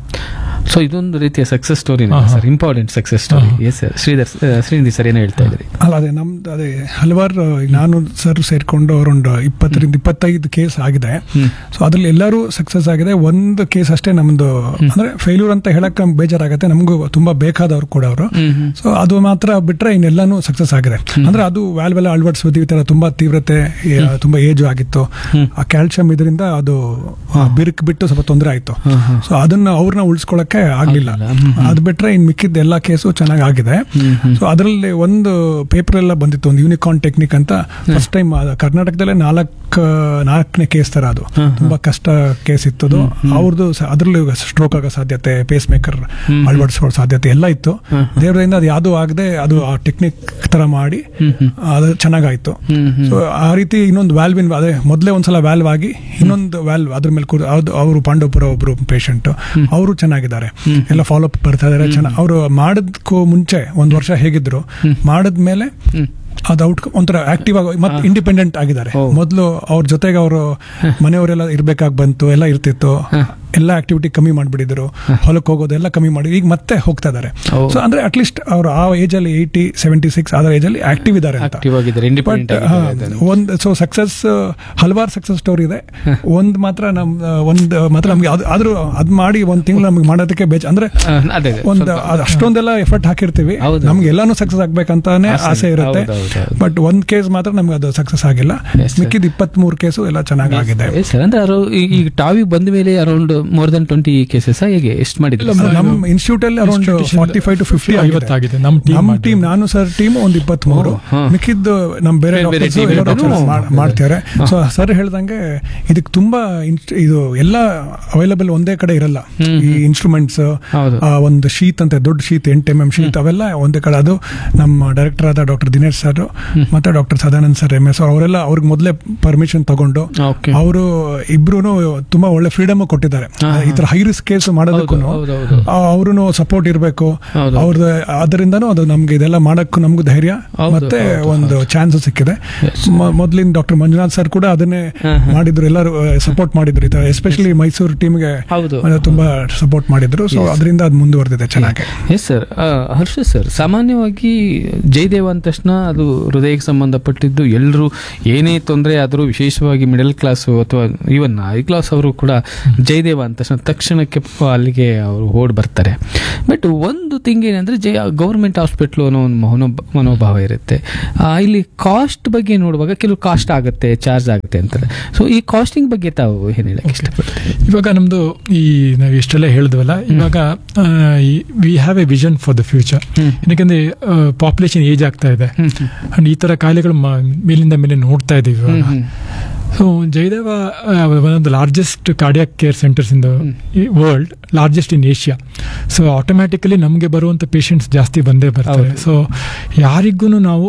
ಸೊ ಇದೊಂದು ರೀತಿಯ ಸಕ್ಸಸ್ ಸ್ಟೋರಿ ಹಾ, ಹಾ. ಸರ್ ಇಂಪಾರ್ಟೆಂಟ್ ಸಕ್ಸಸ್ ಸ್ಟೋರಿ ಹಾ. Yes sir Sridhar Srinidhi sir ಏನೋ ಹೇಳ್ತಾ ಇದ್ರಿ ಅಲ್ಲ ಅದೇ ನಮ್ದು ಅದೇ ಹಲವಾರು ಈಗ ನಾನು ಸರ್ ಸೇರ್ಕೊಂಡು ಅವರೊಂದು ಇಪ್ಪತ್ತರಿಂದ ಇಪ್ಪತ್ತೈದು ಕೇಸ್ ಆಗಿದೆ ಹ್ಮ್. ಸೊ ಅದ್ರಲ್ಲಿ ಎಲ್ಲರೂ ಸಕ್ಸಸ್ ಆಗಿದೆ ಒಂದು ಕೇಸ್ ಅಷ್ಟೇ ನಮ್ದು ಅಂದ್ರೆ ಫೇಲ್ಯೂರ್ ಅಂತ ಹೇಳಕ್ ನಮ್ಗೆ ಬೇಜಾರಾಗತ್ತೆ ನಮಗೂ ತುಂಬಾ ಬೇಕಾದವ್ರು ಕೂಡ ಅವರು ಹ್ಮ್, ಹ್ಮ್. ಸೊ ಅದು ಮಾತ್ರ ಬಿಟ್ರೆ ಇನ್ನೆಲ್ಲಾನು ಸಕ್ಸಸ್ ಆಗಿದೆ ಅಂದ್ರೆ ಅದು ವ್ಯಾಲ್ವ್ ಎಲ್ಲ ಅಳವಡಿಸೋದು ಈ ತರ ತುಂಬಾ ತೀವ್ರತೆ ಏ, ತುಂಬಾ ಏಜು ಆಗಿತ್ತು ಹ್ಮ್. ಆ ಕ್ಯಾಲ್ಸಿಯಂ ಇದರಿಂದ ಅದು ಆ, ಬಿರುಕು ಬಿಟ್ಟು ಸ್ವಲ್ಪ ತೊಂದರೆ ಆಯ್ತು ಹಾ, ಹಾ. ಸೊ ಅದನ್ನ ಅವ್ರನ್ನ ಉಳಿಸ್ಕೊಳಕ್ಕೆ ಆಗ್ಲಿಲ್ಲ ಆಗ್ಲಿಲ್ಲ. ಹ್ಮ್, ಹ್ಮ್. ಅದು ಬಿಟ್ರೆ ಇನ್ ಮಿಕ್ಕಿದ ಎಲ್ಲಾ ಕೇಸು ಚೆನ್ನಾಗಿ ಆಗಿದೆ ಹ್ಮ್, ಹ್ಮ್. ಸೊ ಅದರಲ್ಲಿ ಒಂದು ಪೇಪರ್ ಎಲ್ಲ ಬಂದಿತ್ತು ಒಂದು ಯೂನಿಕಾರ್ನ್ ಟೆಕ್ನಿಕ್ ಅಂತ ಫಸ್ಟ್ ಟೈಮ್ ಕರ್ನಾಟಕದಲ್ಲೇ ನಾಲ್ಕು ನಾಲ್ಕನೇ ಕೇಸ್ ತರ ಅದು ಹ್ಮ್, ಹ್ಮ್. ತುಂಬಾ ಕಷ್ಟ ಕೇಸ್ ಇತ್ತು ಅದು ಅವ್ರದ್ದು ಅದರಲ್ಲೂ ಸ್ಟ್ರೋಕ್ ಆಗೋ ಸಾಧ್ಯತೆ ಪೇಸ್ ಮೇಕರ್ ಹ್ಮ್. ಅಳವಡಿಸೋ ಸಾಧ್ಯತೆ ಎಲ್ಲ ಇತ್ತು ಹ್ಮ್. ದೇವರಿಂದ ಅದು ಯಾವುದು ಆಗದೆ ಅದು ಆ ಟೆಕ್ನಿಕ್ ತರ ಮಾಡಿ ಹ್ಮ್, ಹ್ಮ್. ಅದು ಚೆನ್ನಾಗಾಯ್ತು ಹ್ಮ್, ಹ್ಮ್. ಸೊ ಆ ರೀತಿ ಇನ್ನೊಂದು ವ್ಯಾಲ್ವಿನ್ ಅದೇ ಮೊದಲೇ ಒಂದ್ಸಲ ವ್ಯಾಲ್ವ್ ಆಗಿ ಇನ್ನೊಂದು ವ್ಯಾಲ್ವ್ ಅದ್ರ ಮೇಲೆ ಕೂರ್ ಅದು ಅವರು ಪಾಂಡವಪುರ ಒಬ್ರು ಪೇಷಂಟ್ ಅವರು ಚೆನ್ನಾಗಿದ್ದಾರೆ ಹ್ಮ್. ಎಲ್ಲ ಫಾಲೋ ಅಪ್ ಬರ್ತಾ ಇದಾರೆ ಚೆನ್ನಾಗಿ ಅವರು ಮಾಡೋದಕ್ಕೂ ಮುಂಚೆ ಒಂದ್ ವರ್ಷ ಹೇಗಿದ್ರು ಮಾಡಿದ್ಮೇಲೆ ಹ್ಮ್. ಅದು ಔಟ್ ಒಂಥರ ಆಕ್ಟಿವ್ ಆಗಿ ಮತ್ತೆ ಇಂಡಿಪೆಂಡೆಂಟ್ ಆಗಿದ್ದಾರೆ ಓ. ಮೊದಲು ಅವ್ರ ಜೊತೆಗೆ ಅವರು ಮನೆಯವರೆಲ್ಲ ಇರ್ಬೇಕಾಗಿ ಬಂತು ಎಲ್ಲ ಇರ್ತಿತ್ತು ಎಲ್ಲ ಆಕ್ಟಿವಿಟಿ ಕಮ್ಮಿ ಮಾಡ್ಬಿಟ್ಟಿದ್ರು ಹೊಲಕ್ಕೆ ಹೋಗೋದೆಲ್ಲ ಕಮ್ಮಿ ಮಾಡಿ ಈಗ ಮತ್ತೆ ಹೋಗ್ತಾ ಇದಾರೆ ಓ. ಸೊ ಅಂದ್ರೆ ಅಟ್ಲೀಸ್ಟ್ ಅವರು ಆ ಏಜ್ ಅಲ್ಲಿ ಏಯ್ಟಿ ಸೆವೆಂಟಿ ಸಿಕ್ಸ್ ಆದ ಏಜ್ ಅಲ್ಲಿ ಆಕ್ಟಿವ್ ಇದ್ದಾರೆ ಅಂತ ಆಕ್ಟಿವ್ ಆಗಿದ್ದಾರೆ ಇಂಡಿಪೆಂಡೆಂಟ್ ಬಟ್ ಆಗಿದ್ದಾರೆ ಒಂದು ಸೊ ಸಕ್ಸಸ್ ಹಲವಾರು ಸಕ್ಸಸ್ ಸ್ಟೋರಿ ಇದೆ ಒಂದ್ ಮಾತ್ರ ನಮ್ ಒಂದು ಮಾತ್ರ ನಮ್ಗೆ ಅದು ಆದ್ರೂ ಅದ್ ಮಾಡಿ ಒಂದ್ ತಿಂಗಳು ನಮ್ಗೆ ಮಾಡೋದಕ್ಕೆ ಬೇಜ ಅಂದ್ರೆ ಆ, ಅದೇ ಅದೇ. ಒಂದ್ ಸ್ವಲ್ಪ- ಅದ್ ಅಷ್ಟೊಂದೆಲ್ಲ ಎಫರ್ಟ್ ಹಾಕಿರ್ತೀವಿ ಹೌದು. ನಮ್ಗೆ ಎಲ್ಲಾನು ಸಕ್ಸಸ್ ಆಗ್ಬೇಕಂತಾನೆ ಆಸೆ ಆಸೆ ಇರುತ್ತೆ ಹೌದು, ಹೌದು, ಹೌದು. ಬಟ್ ಒಂದ್ ಕೇಸ್ ಮಾತ್ರ ನಮ್ಗೆ ಅದು ಸಕ್ಸಸ್ ಆಗಿಲ್ಲ Yes, sir. ಮಿಕ್ಕಿದ ಇಪ್ಪತ್ತ್ ಮೂರು ಕೇಸು ಎಲ್ಲ ಚೆನ್ನಾಗಿದೆ Yes, sir. ಅಂದ್ರೆ ಅರೋ- ಈ- ಈಗ ಟಾವಿ ಬಂದ ಮೇಲೆ around more than twenty cases ಹೇಗೆ ಎಷ್ಟು ಮಾಡಿದ್ರು ಇಲ್ಲ, sir? ನಮ್ ಇನ್ಸ್ಟಿಟ್ಯೂಟ್ ಅಲ್ಲಿ around Institution forty five to fifty ಐವತ್ತಾಗಿದೆ ನಮ್ಮ ಟೀಮ್ ನಮ್ಮ ಟೀಮ್ ನಾನು ಸರ್ ಟೀಮ್ ಒಂದ್ ಇಪ್ಪತ್ತ್ ಮೂರು ಓ, ಹಾ. ಮಿಕ್ಕಿದ್ದು ನಮ್ ಬೇರೆ ಬೇರೆ ಬೇರೆ doctors team ಎಲ್ಲ ಇರೋರು doctors ಮಾಡ್- ಮಾಡ್ತಾರೆ ಸೊ ಸರ್ ಹೇಳ್ದಂಗೆ ಇದಕ್ಕೆ ತುಂಬಾ ಇನ್ಸ್ಟ್- ಇದು ಎಲ್ಲ ಅವೈಲಬಲ್ ಒಂದೇ ಕಡೆ ಇರಲ್ಲ ಹ್ಮ್, ಈ ಇನ್ಸ್ಟ್ರೂಮೆಂಟ್ಸ್ ಹೌದು. ಒಂದು ಶೀಟ್ ಅಂತ ದೊಡ್ಡ ಶೀಟ್ ಎಂಟು ಎಂ ಎಂ ಶೀಟ್ ಅವೆಲ್ಲ ಒಂದೇ ಕಡೆ ಅದು ನಮ್ಮ ಡೈರೆಕ್ಟರ್ ಆದ ಡಾಕ್ಟರ್ ದಿನೇಶ್ ಸರ್ ಮತ್ತೆ doctor Sadanand sir M S ಅವರೆಲ್ಲ ಅವ್ರಿಗೆ ಮೊದಲೇ ಪರ್ಮಿಷನ್ ತಗೊಂಡು Okay. ಅವರು ಇಬ್ರು ತುಂಬಾ ಒಳ್ಳೆ ಫ್ರೀಡಮ್ ಕೊಟ್ಟಿದ್ದಾರೆ ಹಾ, ಹಾ. ಈ ತರ ಹೈ ರಿಸ್ಕ್ ಕೇಸ್ ಮಾಡೋದಕ್ಕೂ ಹೌದು, ಹೌದು, ಹೌದು. ಅವರು ಸಪೋರ್ಟ್ ಇರಬೇಕು ಹೌದು. ಅವ್ರದ್ದು ಅದರಿಂದನೂ ಅದು ನಮ್ಗೆ ಇದೆಲ್ಲ ಮಾಡಕ್ಕೂ ನಮಗೂ ಧೈರ್ಯ ಹೌದು, ಮತ್ತೆ ಹೌದು, ಒಂದು ಚಾನ್ಸ್ ಸಿಕ್ಕಿದೆ Yes. ಮ- ಮೊದ್ಲಿನ ಡಾಕ್ಟರ್ ಮಂಜುನಾಥ್ ಸರ್ ಕೂಡ ಅದನ್ನೇ ಹಾ, ಹಾ. ಮಾಡಿದ್ರು ಎಲ್ಲರೂ ಸಪೋರ್ಟ್ ಮಾಡಿದ್ರು ಈ ತರ ಎಸ್ಪೆಷಲಿ ಮೈಸೂರು ಟೀಮ್ಗೆ ಹೌದು. ತುಂಬಾ ಸಪೋರ್ಟ್ ಮಾಡಿದ್ರು ಸೊ Yes. ಅದರಿಂದ ಅದು ಮುಂದುವರೆದಿದೆ ಚೆನ್ನಾಗಿ ಎಸ್ ಸರ್ ಹರ್ಷ ಸರ್ ಸಾಮಾನ್ಯವಾಗಿ ಜಯದೇವ ಅಂದ ತಕ್ಷಣ ಅದು ಹೃದಯಕ್ಕೆ ಸಂಬಂಧಪಟ್ಟಿದ್ದು ಎಲ್ಲರೂ ಏನೇ ತೊಂದರೆ ಆದರೂ ವಿಶೇಷವಾಗಿ ಮಿಡಲ್ ಕ್ಲಾಸ್ ಅಥವಾ ಈವನ್ ಹೈ ಕ್ಲಾಸ್ ಅವರು ಕೂಡ ಜಯದೇವ ಅಂತ ತಕ್ಷಣ ತಕ್ಷಣಕ್ಕೆ ಪ- ಅಲ್ಲಿಗೆ ಅವರು ಓಡ್ ಬರ್ತಾರೆ ಬಟ್ ಒಂದು ಥಿಂಗ್ ಏನಂದ್ರೆ ಜೆ ಗೌರ್ಮೆಂಟ್ ಹಾಸ್ಪಿಟ್ಲು ಅನ್ನೋ ಒಂದು ಮನೋಭ ಮನೋಭಾವ ಇರುತ್ತೆ ಆ, ಇಲ್ಲಿ ಕಾಸ್ಟ್ ಬಗ್ಗೆ ನೋಡುವಾಗ ಕೆಲವು ಕಾಸ್ಟ್ ಆಗುತ್ತೆ ಚಾರ್ಜ್ ಆಗುತ್ತೆ ಅಂತಾರೆ ಸೊ ಈ ಕಾಸ್ಟಿಂಗ್ ಬಗ್ಗೆ ತಾವು ಏನು ಹೇಳಕ್ಕೆ ಇಷ್ಟಪಡ್ತೀರಿ ಇವಾಗ ನಮ್ದು ಈ ನಾವು ಇಷ್ಟೆಲ್ಲ ಹೇಳಿದ್ವಲ್ಲ ಇವಾಗ we have a vision for the future ಹ್ಮ್. ಯಾಕಂದ್ರೆ ಪಾಪ್ಯುಲೇಷನ್ ಏಜ್ ಆಗ್ತಾ ಇದೆ ಹ್ಮ್ ಹ್ಮ್. ಅಂಡ್ ಈ ತರ ಕಾಯಿಲೆಗಳು ಮ- ಮೇಲಿಂದ ಮೇಲೆ ನೋಡ್ತಾ ಇದೀವಿ ಹ್ಮ್ ಇವಾಗ ಹ್ಮ್. So Jayadeva one of the largest cardiac care centres in the world largest in Asia so automatically ನಮಗೆ ಬರುವಂಥ ಪೇಷಂಟ್ಸ್ ಜಾಸ್ತಿ ಬಂದೇ ಬರ್ತಾರೆ ಹೌದು. ಸೊ ಯಾರಿಗೂ ನಾವು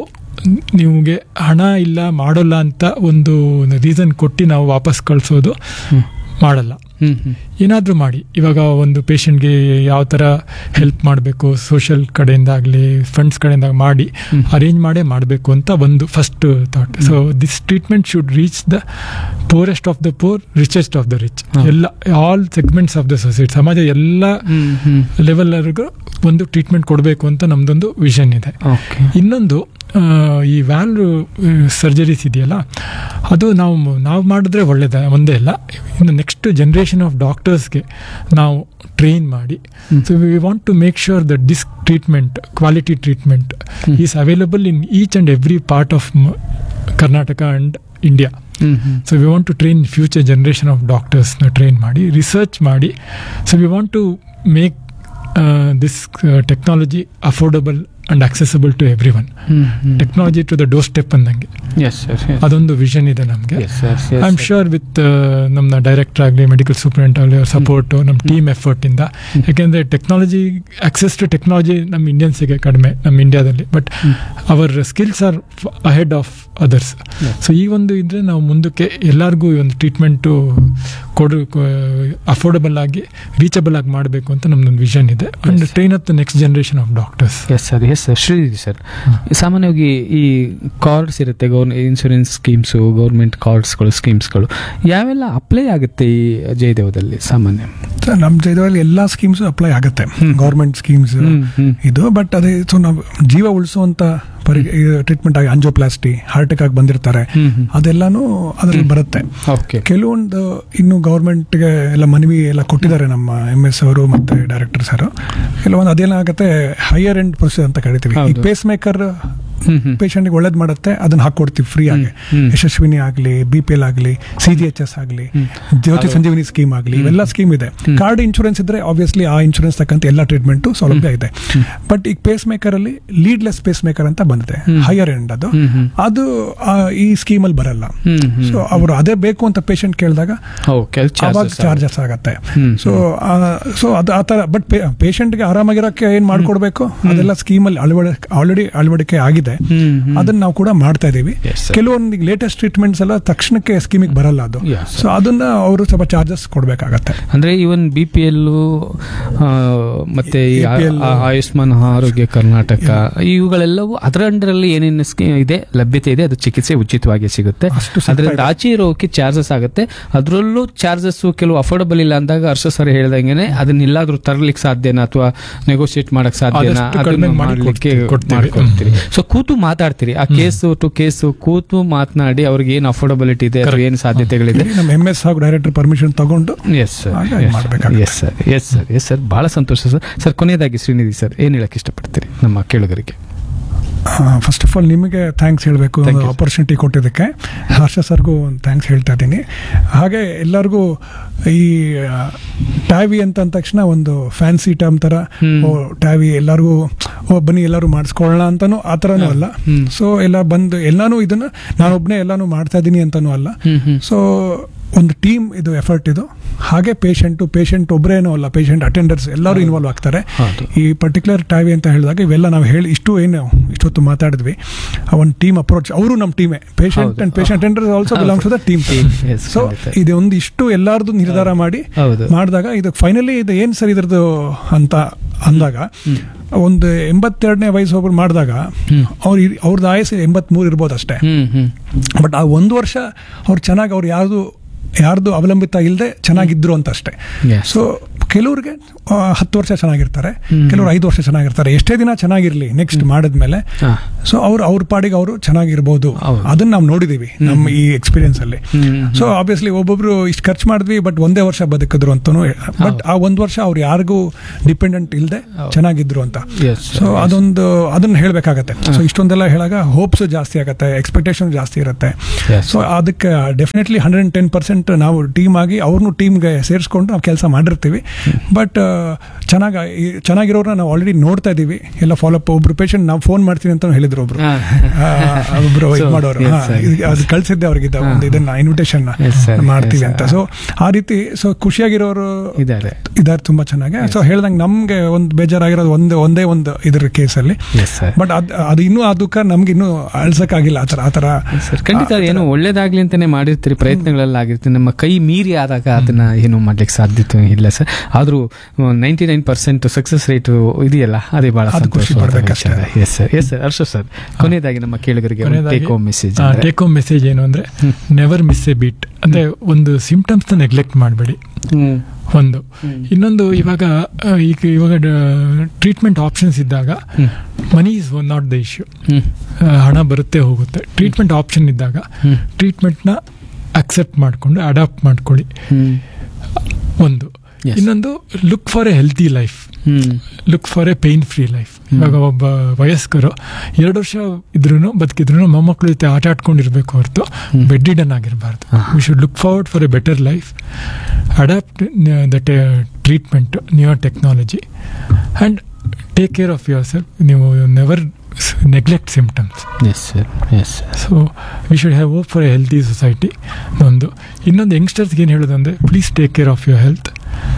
ನಿಮಗೆ ಹಣ ಇಲ್ಲ ಮಾಡೋಲ್ಲ ಅಂತ ಒಂದು ರೀಸನ್ ಕೊಟ್ಟು ನಾವು ವಾಪಸ್ ಕಳಿಸೋದು ಹ್ಮ್. ಮಾಡಲ್ಲ ಹ್ಮ್ ಹ್ಮ್. ಏನಾದರೂ ಮಾಡಿ ಇವಾಗ ಒಂದು ಪೇಷಂಟ್ಗೆ ಯಾವ ಥರ ಹೆಲ್ಪ್ ಮಾಡಬೇಕು ಸೋಷಿಯಲ್ ಕಡೆಯಿಂದ ಆಗಲಿ ಫಂಡ್ಸ್ ಕಡೆಯಿಂದ ಮಾಡಿ ಹ್ಮ್. ಅರೇಂಜ್ ಮಾಡೇ ಮಾಡಬೇಕು ಅಂತ ಒಂದು first thought so this treatment should reach the poorest of the poor richest of the rich ಹಾ. ಎಲ್ಲ all segments of the society ಸಮಾಜ ಎಲ್ಲ ಹ್ಮ್ ಹ್ಮ್. ಲೆವೆಲ್ವರೆಗೂ ಒಂದು ಟ್ರೀಟ್ಮೆಂಟ್ ಕೊಡಬೇಕು ಅಂತ ನಮ್ದೊಂದು ವಿಷನ್ ಇದೆ ಓಕೆ ಇನ್ನೊಂದು ಆ, ಈ ವ್ಯಾಲ್ವ್ ಸರ್ಜರೀಸ್ ಇದೆಯಲ್ಲ ಅದು ನಾವು ನಾವು ಮಾಡಿದ್ರೆ ಒಳ್ಳೇದ ಒಂದೇ ಅಲ್ಲ ಇನ್ನು ನೆಕ್ಸ್ಟ್ ಜನ್ರೇಷನ್ ಆಫ್ ಡಾಕ್ಟರ್ಸ್ಗೆ ನಾವು ಟ್ರೈನ್ ಮಾಡಿ ಹ್ಮ್. So we want to make sure that this treatment quality treatment hmm. Is available in each and every part of Karnataka and India hmm hmm. So we want to train future generation of ಡಾಕ್ಟರ್ಸ್ನ ಟ್ರೈನ್ ಮಾಡಿ ರಿಸರ್ಚ್ ಮಾಡಿ so we want to make this technology affordable and accessible to everyone hmm hmm. Technology to the doorstep ಅಂದಂಗೆ Yes, sir, yes. ಅದೊಂದು ವಿಷನ್ ಇದೆ ನಮಗೆ Yes, sir, yes, I am sir. Sure with ನಮ್ಮ ಡೈರೆಕ್ಟರ್ ಆಗಲಿ ಮೆಡಿಕಲ್ ಸೂಪರಿಂಟ್ ಆಗಲಿ ಅವ್ರ ಸಪೋರ್ಟು ನಮ್ಮ ಟೀಮ್ ಎಫರ್ಟ್ ಇಂದ ಹ್ಮ್. ಯಾಕೆಂದ್ರೆ ಟೆಕ್ನಾಲಜಿ ಆಕ್ಸೆಸ್ ಟು ಟೆಕ್ನಾಲಜಿ ನಮ್ಮ ಇಂಡಿಯನ್ಸಿಗೆ ಕಡಿಮೆ ನಮ್ಮ ಇಂಡಿಯಾದಲ್ಲಿ but hmm. Our skills are ahead of others Yes. So ಈ ಒಂದು ಇದ್ರೆ ನಾವು ಮುಂದಕ್ಕೆ ಎಲ್ಲರಿಗೂ ಈ ಒಂದು ಟ್ರೀಟ್ಮೆಂಟು ಕೊಡು ಅಫೋರ್ಡಬಲ್ ಆಗಿ ರೀಚಬಲ್ ಆಗಿ ಮಾಡಬೇಕು ಅಂತ ನಮ್ದೊಂದು ವಿಷನ್ ಇದೆ and Yes. Train up the next generation of doctors yes sir yes sir Shrinidhi sir ಸಾಮಾನ್ಯವಾಗಿ ಈ ಕಾರ್ಡ್ಸ್ ಇರುತ್ತೆ ಗೌರ್ ಇನ್ಶೂರೆನ್ಸ್ ಸ್ಕೀಮ್ಸು ಗೌರ್ಮೆಂಟ್ ಕಾರ್ಡ್ಸ್ಗಳು ಸ್ಕೀಮ್ಸ್ಗಳು ಯಾವೆಲ್ಲ ಅಪ್ಲೈ ಆಗುತ್ತೆ ಈ ಜಯದೇವದಲ್ಲಿ ಸಾಮಾನ್ಯ ನಮ್ಮ ಜೈದವಲ್ಲಿ ಎಲ್ಲಾ ಸ್ಕೀಮ್ಸ್ ಅಪ್ಲೈ ಆಗುತ್ತೆ ಹ್ಮ್. ಗೌರ್ಮೆಂಟ್ ಸ್ಕೀಮ್ಸ್ ಹ್ಮ್, ಹ್ಮ್. ಇದು ಬಟ್ ಅದೇ ಸೊ ನಾವು ಜೀವ ಉಳಿಸುವಂತ ಟ್ರೀಟ್ಮೆಂಟ್ ಆಗಿ ಅಂಜೋಪ್ಲಾಸ್ಟಿ ಹಾರ್ಟ್ ಅಟ್ಯಾಕ್ ಬಂದಿರ್ತಾರೆ ಹ್ಮ್, ಹ್ಮ್. ಅದೆಲ್ಲಾನು ಅದರಲ್ಲಿ ಬರುತ್ತೆ ಓಕೆ ಕೆಲವೊಂದು ಇನ್ನು ಗೌರ್ಮೆಂಟ್ಗೆ ಎಲ್ಲ ಮನವಿ ಎಲ್ಲ ಕೊಟ್ಟಿದ್ದಾರೆ ನಮ್ಮ ಎಮ್ ಎಸ್ ಅವರು ಮತ್ತೆ ಡೈರೆಕ್ಟರ್ ಸರ್ ಕೆಲವೊಂದು ಅದೇನಾಗುತ್ತೆ ಹೈಯರ್ ಎಂಡ್ ಪ್ರೊಸೀಜರ್ ಅಂತ ಕರಿತೀವಿ ಈ ಹೌದು. ಪೇಸ್ ಮೇಕರ್ ಹ್ಮ್, ಹ್ಮ್. ಪೇಷಂಟ್ಗೆ ಒಳ್ಳೇದು ಮಾಡುತ್ತೆ ಅದನ್ನ ಹಾಕೊಡ್ತೀವಿ ಫ್ರೀ ಆಗಿ ಹ್ಮ್, ಹ್ಮ್. ಯಶಸ್ವಿನಿ ಆಗಲಿ ಬಿ ಪಿ ಎಲ್ ಆಗಲಿ ಸಿ ಜಿ ಎಚ್ ಎಸ್ ಆಗಲಿ ಹ್ಮ್. ಜ್ಯೋತಿ ಅದು- ಸಂಜೀವಿನಿ ಸ್ಕೀಮ್ ಆಗಲಿ ಹ್ಮ್. ಇವೆಲ್ಲ ಸ್ಕೀಮ್ ಇದೆ ಹ್ಮ್. ಕಾರ್ಡ್ ಇನ್ಶೂರೆನ್ಸ್ ಇದ್ರೆ ಆಬ್ವಿಯಸ್ಲಿ ಆ ಇನ್ಶೂರೆನ್ಸ್ ತಕ್ಕಂತ ಎಲ್ಲ ಟ್ರೀಟ್ಮೆಂಟ್ ಸೌಲಭ್ಯ ಇದೆ ಹ್ಮ್. ಬಟ್ ಈಗ ಪೇಸ್ ಮೇಕರ್ ಅಲ್ಲಿ ಲೀಡ್ಲೆಸ್ ಪೇಸ್ ಮೇಕರ್ ಅಂತ ಬಂದಿದೆ ಹ್ಮ್. ಹೈಯರ್ ಎಂಡ್ ಅದು ಹ್ಮ್, ಹ್ಮ್. ಅದು ಆ, ಈ ಸ್ಕೀಮ್ ಅಲ್ಲಿ ಬರಲ್ಲ ಹ್ಮ್, ಹ್ಮ್, ಸೊ ಹ್ಮ್. ಅವರು ಅದೇ ಬೇಕು ಅಂತ ಪೇಷಂಟ್ ಕೇಳಿದಾಗ ಓಕೆ ಅದು ಅವಾಗ charges ಚಾರ್ಜಸ್ ಆಗತ್ತೆ ಹ್ಮ್, ಸೊ ಸೊ ಅದು ಆ ತರ ಬಟ್ ಪೇಷಂಟ್ಗೆ ಆರಾಮಾಗಿರೋಕೆ ಏನ್ ಮಾಡ್ಕೊಡ್ಬೇಕು ಅದೆಲ್ಲ ಸ್ಕೀಮ್ ಅಲ್ಲಿ ಅಳವಡಿ ಆಲ್ರೆಡಿ ಅಳವಡಿಕೆ ಆಗಿದೆ ಹ್ಮ್, ಹ್ಮ್. ಅದನ್ನ ನಾವು ಕೂಡ ಮಾಡ್ತಾ ಇದೀವಿ Yes, sir. ಕೆಲವೊಂದು ಲೇಟೆಸ್ಟ್ ಟ್ರೀಟ್ಮೆಂಟ್ಸ್ ಎಲ್ಲ ತಕ್ಷಣಕ್ಕೆ ಸ್ಕೀಮಿಗೆ ಬರಲ್ಲ ಅದು Yes, sir. ಸೊ ಅದನ್ನ ಅವರು ಸ್ವಲ್ಪ ಚಾರ್ಜಸ್ ಕೊಡ್ಬೇಕಾಗತ್ತೆ ಅಂದ್ರೆ ಇವನ್ ಬಿ ಪಿ ಎಲ್ ಮತ್ತೆ ಈ ಆ- APL. ಆ- ಆಯುಷ್ಮಾನ್ ಆರೋಗ್ಯ ಕರ್ನಾಟಕ ಇವುಗಳೆಲ್ಲವೂ ಅದರ ಅಂಡರಲ್ಲಿ ಏನೇನು ಸ್ಕೀಮ್ ಇದೆ ಲಭ್ಯತೆ ಇದೆ ಅದು ಚಿಕಿತ್ಸೆ ಉಚಿತವಾಗಿ ಸಿಗುತ್ತೆ ಅಷ್ಟು ಸಿಗ್ತಾ ಅದರಿಂದ ಇದೆ. ಆಚೆ ಇರೋಕೆ ಚಾರ್ಜಸ್ ಆಗುತ್ತೆ ಅದರಲ್ಲೂ ಚಾರ್ಜಸ್ ಕೆಲವು ಅಫೋರ್ಡಬಲ್ ಇಲ್ಲ ಅಂದಾಗ ಹರ್ಷ ಸರ್ ಹೇಳ್ದಂಗೆನೆ ಅದನ್ನೆಲ್ಲಾದ್ರೂ ತರಲಿಕ್ಕೆ ಸಾಧ್ಯನಾ ಅಥವಾ ನೆಗೋಸಿಯೇಟ್ ಮಾಡಕ್ ಸಾಧ್ಯನಾ ಆದಷ್ಟು ಕಡಿಮೆ ಅದನ್ನ ಮಾಡಿ ಮಾಡ್ಲಿಕ್ಕೆ ಕೊಡ್ತೀವಿ- ಕೊಡ್ತೀವಿ. ಮಾಡ್ಕೊಡ್ತೀರಿ ಸೊ ಕೂತು ಮಾತಾಡ್ತೀರಿ ಆ ಕೇಸು ಟು ಕೇಸು ಕೂತು ಮಾತನಾಡಿ ಅವ್ರಿಗೆ ಏನು ಅಫೋರ್ಡಬಿಲಿಟಿ ಇದೆ ಅಥವಾ ಏನು ಸಾಧ್ಯತೆಗಳಿದೆ ಇಲ್ಲಿ ನಮ್ಮ ಎಂ ಎಸ್ ಹಾಗೂ ಡೈರೆಕ್ಟರ್ ಪರ್ಮಿಷನ್ ತಗೊಂಡು ಎಸ್ ಸರ್ ಹಾಗಾಗಿ ಮಾಡ್ಬೇಕಾಗುತ್ತೆ. Yes sir yes sir yes sir ಬಹಳ ಸಂತೋಷ ಸರ್ ಸರ್ ಕೊನೆಯದಾಗಿ ಶ್ರೀನಿಧಿ ಸರ್ ಏನು ಹೇಳಕ್ ಇಷ್ಟಪಡ್ತೀರಿ ನಮ್ಮ ಕೇಳುಗರಿಗೆ ಫಸ್ಟ್ ಆಫ್ ಆಲ್ ನಿಮಗೆ ಥ್ಯಾಂಕ್ಸ್ ಹೇಳಬೇಕು Thank you, sir. ಆಪರ್ಚುನಿಟಿ ಕೊಟ್ಟಿದ್ದಕ್ಕೆ ಹರ್ಷ ಸರ್ಗೂ ಒಂದು ಥ್ಯಾಂಕ್ಸ್ ಹೇಳ್ತಾ ಇದ್ದೀನಿ ಹಾಗೆ ಎಲ್ಲರಿಗೂ ಈ ಟ್ಯಾವಿ ಅಂತ ಅಂದ ತಕ್ಷಣ ಒಂದು ಫ್ಯಾನ್ಸಿ ಟರ್ಮ್ ಥರ ಹ್ಮ್. ಓ ಟ್ಯಾವಿ ಎಲ್ಲರಿಗೂ ಓ ಬನ್ನಿ ಎಲ್ಲರೂ ಮಾಡಿಸ್ಕೊಳ್ಳೋಣ ಅಂತಾನು ಆ ಥರನೂ ಅಲ್ಲ ಹ್ಮ್. ಸೊ ಎಲ್ಲ ಬಂದು ಎಲ್ಲಾನು ಇದನ್ನ ನಾನೊಬ್ಬನೇ ಎಲ್ಲಾನು ಮಾಡ್ತಾ ಇದ್ದೀನಿ ಅಂತಾನೂ ಅಲ್ಲ ಹ್ಮ್ ಹ್ಮ್ ಸೊ ಒಂದು ಟೀಮ್ ಇದು ಎಫರ್ಟ್ ಇದು ಹಾಗೆ ಪೇಷಂಟು ಪೇಷಂಟ್ ಒಬ್ಬರೇನೂ ಅಲ್ಲ ಪೇಷಂಟ್ ಅಟೆಂಡರ್ಸ್ ಎಲ್ಲರೂ ಹೌದು. ಇನ್ವಾಲ್ವ್ ಆಗ್ತಾರೆ ಹೌದು. ಈ ಪರ್ಟಿಕ್ಯುಲರ್ ಟ್ಯಾವಿ ಅಂತ ಹೇಳಿದಾಗ ಇವೆಲ್ಲ ನಾವು ಹೇಳಿ ಇಷ್ಟು ಏನು ಇಷ್ಟೊತ್ತು ಮಾತಾಡಿದ್ವಿ ಆ ಒಂದು ಟೀಮ್ ಅಪ್ರೋಚ್ ಅವರು ನಮ್ಮ ಟೀಮೇ ಪೇಷಂಟ್ ಹೌದು. And patient attenders also belongs to the team Team, yes, so ಖಂಡಿತ. ಇದು ಒಂದು ಇಷ್ಟು ಎಲ್ಲಾರ್ದು ನಿರ್ಧಾರ ಮಾಡಿ ಹೌದು ಮಾಡಿದಾಗ ಇದು ಫೈನಲಿ ಇದು ಏನು ಸರ್ ಇದ್ರದ್ದು ಅಂತ ಅಂದಾಗ ಹ್ಮ್. ಒಂದು ಎಂಬತ್ತೆರಡನೇ ವಯಸ್ಸು ಒಬ್ರು ಮಾಡಿದಾಗ ಹ್ಮ್. ಅವ್ರ ಅವ್ರದ್ದು ಆಯಸ್ಸು ಎಂಬತ್ಮೂರು ಇರ್ಬೋದು ಅಷ್ಟೇ ಹ್ಮ್ ಹ್ಮ್ ಬಟ್ ಆ ಒಂದು ವರ್ಷ ಅವ್ರು ಚೆನ್ನಾಗಿ ಅವ್ರು ಯಾರ್ದು ಯಾರ್ದು ಅವಲಂಬಿತ ಇಲ್ಲದೆ ಚೆನ್ನಾಗಿದ್ರು ಅಂತ ಅಷ್ಟೇ Yes. ಸೊ ಕೆಲವ್ರಿಗೆ ಆ, ಹತ್ತು ವರ್ಷ ಚೆನ್ನಾಗಿರ್ತಾರೆ ಕೆಲವ್ರು ಐದು ವರ್ಷ ಚೆನ್ನಾಗಿರ್ತಾರೆ ಎಷ್ಟೇ ದಿನ ಚೆನ್ನಾಗಿರ್ಲಿ ನೆಕ್ಸ್ಟ್ ಮಾಡಿದ್ಮೇಲೆ ಹಾ. ಸೊ ಅವ್ರು ಅವ್ರ ಪಾಡಿಗೆ ಅವರು ಚೆನ್ನಾಗಿರ್ಬೋದು ಹೌದು. ಅದನ್ನ ನಾವು ನೋಡಿದೀವಿ ನಮ್ಮ ಈ ಎಕ್ಸ್ಪೀರಿಯನ್ಸ್ ಅಲ್ಲಿ ಹ್ಮ್. ಸೊ ಆಬ್ವಿಯಸ್ಲಿ ಒಬ್ಬೊಬ್ರು ಇಷ್ಟು ಖರ್ಚು ಮಾಡಿದ್ವಿ ಬಟ್ ಒಂದೇ ವರ್ಷ ಬದುಕಿದ್ರು ಅಂತೂ ಬಟ್ ಆ ಒಂದ್ ವರ್ಷ ಅವ್ರು ಯಾರಿಗೂ ಡಿಪೆಂಡೆಂಟ್ ಇಲ್ಲದೆ ಚೆನ್ನಾಗಿದ್ರು ಅಂತ Yes, ಸೊ ಅದೊಂದು ಅದನ್ನ ಹೇಳ್ಬೇಕಾಗತ್ತೆ ಸೊ ಇಷ್ಟೊಂದೆಲ್ಲ ಹೇಳಾಗ ಹೋಪ್ಸ್ ಜಾಸ್ತಿ ಆಗತ್ತೆ ಎಕ್ಸ್ಪೆಕ್ಟೇಷನ್ ಜಾಸ್ತಿ ಇರುತ್ತೆ Yes. ಸೊ ಅದಕ್ಕೆ definitely hundred and ten percent ನಾವು ಟೀಮ್ ಆಗಿ ಅವ್ರನ್ನೂ ಟೀಮ್ಗೆ ಸೇರಿಸ್ಕೊಂಡು ನಾವು ಕೆಲಸ ಮಾಡಿರ್ತೀವಿ ಬಟ್ ಚೆನ್ನಾಗಿ ಚೆನ್ನಾಗಿರೋರನ್ನ ನಾವು ಆಲ್ರೆಡಿ ನೋಡ್ತಾ ಇದೀವಿ ಎಲ್ಲ ಫಾಲೋಅಪ್ ಒಬ್ರು ಪೇಷಂಟ್ ನಾವು ಫೋನ್ ಮಾಡ್ತೀನಿ ಅಂತ ಹೇಳಿದ್ರು ಒಬ್ರು ಹಾ. ಆ, ಒಬ್ರು ಇದು So, ಮಾಡೋರು yes, ಹಾ, sir. ಇದು- ಅದು ಕಳ್ಸಿದ್ದೆ ಅವ್ರಿಗೆ ಇದು ಒಂದು ಇದನ್ನ ಇನ್ವಿಟೇಷನ್ Yes, sir. ಮಾಡ್ತೀವಿ Yes, ಅಂತ sir. ಸೊ ಆ ರೀತಿ ಸೊ ಖುಷಿಯಾಗಿರೋರು ಇದ್ದಾರೆ ಇದಾರೆ ತುಂಬಾ ಚೆನ್ನಾಗಿ ಸೊ ಹೇಳ್ದಂಗೆ ನಮ್ಗೆ ಒಂದು ಬೇಜಾರಾಗಿರೋದು ಒಂದೇ ಒಂದೇ ಒಂದು ಇದ್ರ ಕೇಸಲ್ಲಿ ಎಸ್ ಸರ್ ಬಟ್ ಅದ್ ಅದು ಇನ್ನೂ ಆ ದುಃಖ ನಮ್ಗೆ ಇನ್ನೂ ಅಳ್ಸಕ್ಕಾಗಿಲ್ಲ ಆ ಥರ ಆ ಥರ ಸರ್ ಖಂಡಿತ ಏನೋ ಒಳ್ಳೇದಾಗ್ಲಿ ಅಂತಾನೆ ಮಾಡಿರ್ತೀರಿ ಪ್ರಯತ್ನಗಳೆಲ್ಲ ಆಗಿರ್ತೀವಿ ನಮ್ಮ ಕೈ ಮೀರಿ ಆದಾಗ ಅದನ್ನ ಏನು ಮಾಡ್ಲಿಕ್ಕೆ ಸಾಧ್ಯತೆ ಇಲ್ಲ ಸರ್ ಆದ್ರೂ ninety nine percent success rate ಇದೆಯಲ್ಲ ಅದೇ ಬಹಳ ಅದು ಖುಷಿ ಪಡ್ಬೇಕಷ್ಟೇ. Yes sir yes sir Harsha sir ಕೊನೆಯದಾಗಿ ನಮ್ಮ ಕೇಳುಗರಿಗೆ take home message take home message ಏನು ಅಂದ್ರೆ ನೆವರ್ ಮಿಸ್ ಎ ಬೀಟ್ ಅಂದ್ರೆ ಒಂದು ಸಿಂಪ್ಟಮ್ಸ್ ನ ನೆಗ್ಲೆಕ್ಟ್ ಮಾಡಬೇಡಿ ಒಂದು ಇನ್ನೊಂದು ಇವಾಗ ಆ, ಈಗ ಇವಾಗ ಟ್ರೀಟ್ಮೆಂಟ್ ಆಪ್ಷನ್ಸ್ ಇದ್ದಾಗ money is not the issue ಹಣ ಬರುತ್ತೆ ಹೋಗುತ್ತೆ ಟ್ರೀಟ್ಮೆಂಟ್ ಆಪ್ಷನ್ ಇದ್ದಾಗ ಟ್ರೀಟ್ಮೆಂಟ್ನ ಅಕ್ಸೆಪ್ಟ್ ಮಾಡಿಕೊಂಡು ಅಡಾಪ್ಟ್ ಮಾಡ್ಕೊಳ್ಳಿ ಒಂದು Yes. ಇನ್ನೊಂದು look for a healthy life look for a pain free life ಇವಾಗ ಒಬ್ಬ ವಯಸ್ಕರು ಎರಡು ವರ್ಷ ಇದ್ರೂ ಬದುಕಿದ್ರು ಮೊಮ್ಮಕ್ಕಳ ಜೊತೆ ಆಟ ಆಡ್ಕೊಂಡಿರ್ಬೇಕು ಹೊರತು ಹ್ಮ್. ಬೆಡ್ ಇಡನ್ ಆಗಿರಬಾರ್ದು ಹಾ. We should look forward for a better life adopt that treatment newer technology and take care of yourself ನೀವು never neglect symptoms yes sir yes so we should have hope for a healthy society ಒಂದು ಇನ್ನೊಂದು ಯಂಗ್ಸ್ಟರ್ಸ್ಗೆ ಏನು ಹೇಳೋದಂದರೆ please take care of your health